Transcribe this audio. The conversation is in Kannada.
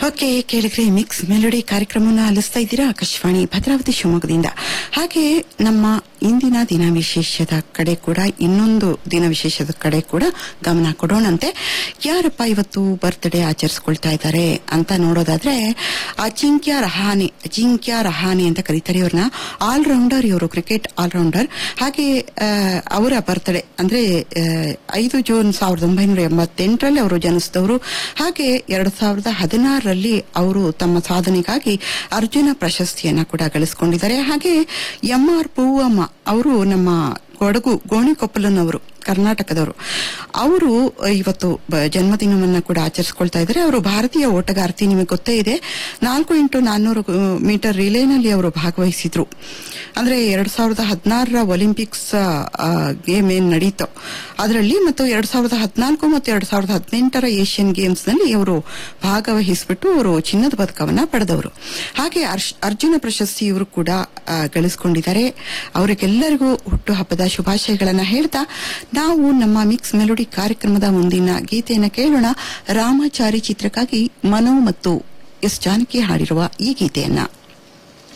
ಓಕೆ ಕೇಳಿದ್ರೆ ಮಿಕ್ಸ್ ಮೆಲೋಡಿ ಕಾರ್ಯಕ್ರಮವನ್ನು ಆಲಿಸ್ತಾ ಇದ್ದೀರಾ ಆಕಾಶವಾಣಿ ಭದ್ರಾವತಿ ಶಿವಮೊಗ್ಗದಿಂದ ಹಾಗೆ ನಮ್ಮ ಇಂದಿನ ದಿನ ವಿಶೇಷದ ಕಡೆ ಕೂಡ ಇನ್ನೊಂದು ದಿನ ವಿಶೇಷದ ಕಡೆ ಕೂಡ ಗಮನ ಕೊಡೋಣಂತೆ ಯಾರಪ್ಪ ಇವತ್ತು ಬರ್ತ್ಡೇ ಆಚರಿಸ್ಕೊಳ್ತಾ ಇದ್ದಾರೆ ಅಂತ ನೋಡೋದಾದ್ರೆ ಅಜಿಂಕ್ಯ ರಹಾನೆ ಅಜಿಂಕ್ಯ ರಹಾನೆ ಅಂತ ಕರೀತಾರೆ ಇವ್ರನ್ನ ಆಲ್ರೌಂಡರ್ ಇವರು ಕ್ರಿಕೆಟ್ ಆಲ್ರೌಂಡರ್ ಹಾಗೆ ಆ, ಅವರ ಬರ್ತ್ಡೇ ಅಂದ್ರೆ ಆ, ಐದು ಜೂನ್ ಸಾವಿರದ ಒಂಬೈನೂರ ಎಂಬತ್ತೆಂಟರಲ್ಲಿ ಅವರು ಜನಿಸಿದವರು ಹಾಗೆ ಎರಡ್ ಸಾವಿರದ ಹದಿನಾರರಲ್ಲಿ ಅವರು ತಮ್ಮ ಸಾಧನೆಗಾಗಿ ಅರ್ಜುನ ಪ್ರಶಸ್ತಿಯನ್ನ ಕೂಡ ಗಳಿಸಿಕೊಂಡಿದ್ದಾರೆ ಹಾಗೆ ಎಂ ಆರ್ ಪೂವಮ್ಮ ಅವರು ನಮ್ಮ ಕೊಡಗು ಗೋಣಿಕೊಪ್ಪಲನವರು ಕರ್ನಾಟಕದವರು ಅವರು ಇವತ್ತು ಬ- ಜನ್ಮದಿನವನ್ನ ಕೂಡ ಆಚರಿಸ್ಕೊಳ್ತಾ ಇದ್ದಾರೆ ಅವರು ಭಾರತೀಯ ಓಟಗಾರ್ತಿ ನಿಮಗೆ ಗೊತ್ತೇ ಇದೆ ನಾಲ್ಕು ಇಂಟು ನಾನ್ನೂರು ಮೀಟರ್ ರಿಲೇನಲ್ಲಿ ಅವರು ಭಾಗವಹಿಸಿದ್ರು ಅಂದ್ರೆ ಎರಡ್ ಸಾವಿರದ ಹದಿನಾರರ ಒಲಿಂಪಿಕ್ಸ್ ಗೇಮ್ ಏನ್ ನಡೀತೋ ಅದರಲ್ಲಿ ಮತ್ತು ಎರಡ್ ಸಾವಿರದ ಹದಿನಾಲ್ಕು ಮತ್ತು ಎರಡ್ ಸಾವಿರದ ಹದಿನೆಂಟರ ಏಷ್ಯನ್ ಗೇಮ್ಸ್ ನಲ್ಲಿ ಇವರು ಭಾಗವಹಿಸಿಬಿಟ್ಟು ಅವರು ಚಿನ್ನದ ಪದಕವನ್ನ ಪಡೆದವರು ಹಾಗೆ ಅರ್ಶ್- ಅರ್ಜುನ ಪ್ರಶಸ್ತಿ ಇವರು ಕೂಡ ಆ, ಗಳಿಸ್ಕೊಂಡಿದ್ದಾರೆ ಅವರಿಗೆಲ್ಲರಿಗೂ ಹುಟ್ಟುಹಬ್ಬದ ಶುಭಾಶಯಗಳನ್ನ ಹೇಳ್ತಾ ನಾವು ನಮ್ಮ ಮಿಕ್ಸ್ ಮೆಲೋಡಿ ಕಾರ್ಯಕ್ರಮದ ಮುಂದಿನ ಗೀತೆಯನ್ನ ಕೇಳೋಣ ರಾಮಾಚಾರಿ ಚಿತ್ರಕ್ಕಾಗಿ ಮನೋ ಮತ್ತು ಎಸ್ ಜಾನಕಿ ಹಾಡಿರುವ ಈ ಗೀತೆಯನ್ನ